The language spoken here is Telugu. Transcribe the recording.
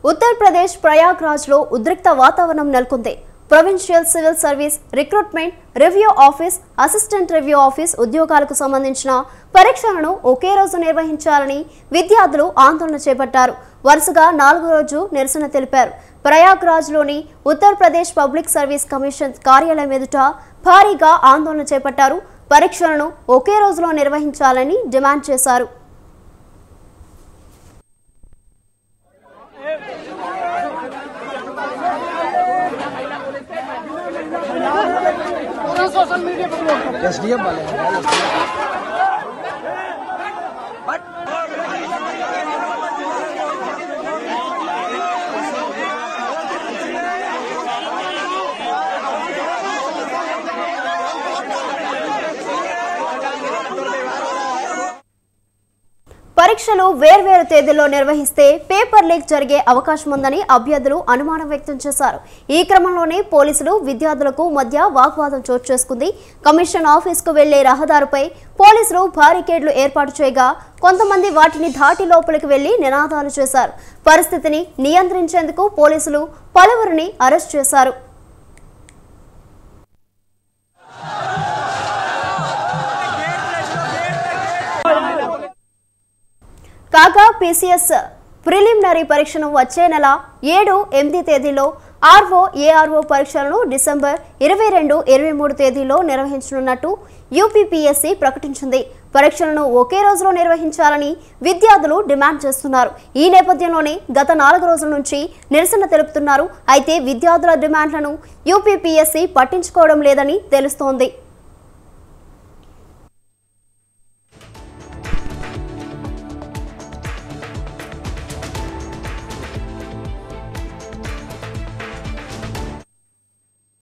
ఉత్తరప్రదేశ్ ప్రయాగ్రాజ్లో ఉద్రిక్త వాతావరణం నెలకొంది provincial civil service recruitment review office assistant review office ఉద్యోగాలకు సంబంధించిన పరీక్షలను ఒకే రోజు నిర్వహించాలని విద్యార్థులు ఆందోళన చేపట్టారు వరుసగా నాలుగో రోజు నిరసన తెలిపారు ప్రయాగ్రాజ్లోని ఉత్తరప్రదేశ్ పబ్లిక్ సర్వీస్ కమిషన్ కార్యాలయం ఎదుట భారీగా ఆందోళన చేపట్టారు పరీక్షలను ఒకే రోజులో నిర్వహించాలని డిమాండ్ చేశారు एसडीएम वाले हैं పరీక్షలు వేర్వేరు తేదీల్లో నిర్వహిస్తే పేపర్ లీక్ జరిగే అవకాశం ఉందని అభ్యర్థులు అనుమానం వ్యక్తం చేశారు ఈ క్రమంలోనే పోలీసులు విద్యార్థులకు మధ్య వాగ్వాదం చోటు చేసుకుంది కమిషన్ ఆఫీసుకు వెళ్లే రహదారిపై పోలీసులు బారికేడ్లు ఏర్పాటు చేయగా కొంతమంది వాటిని దాటి లోపలికి వెళ్లి నినాదాలు చేశారు పరిస్థితిని నియంత్రించేందుకు పోలీసులు పలువురిని అరెస్ట్ చేశారు కాగా పీసీఎస్ ప్రిలిమినరీ పరీక్షను వచ్చే నెల ఏడు ఎనిమిది తేదీలో ఆర్ఓ ఏఆర్ఓ పరీక్షలను డిసెంబర్ ఇరవై రెండు ఇరవై మూడు తేదీలో నిర్వహించనున్నట్టు యూపీపీఎస్సీ ప్రకటించింది పరీక్షలను ఒకే రోజులో నిర్వహించాలని విద్యార్థులు డిమాండ్ చేస్తున్నారు ఈ నేపథ్యంలోనే గత నాలుగు రోజుల నుంచి నిరసన తెలుపుతున్నారు అయితే విద్యార్థుల డిమాండ్లను యూపీపీఎస్సీ పట్టించుకోవడం లేదని తెలుస్తోంది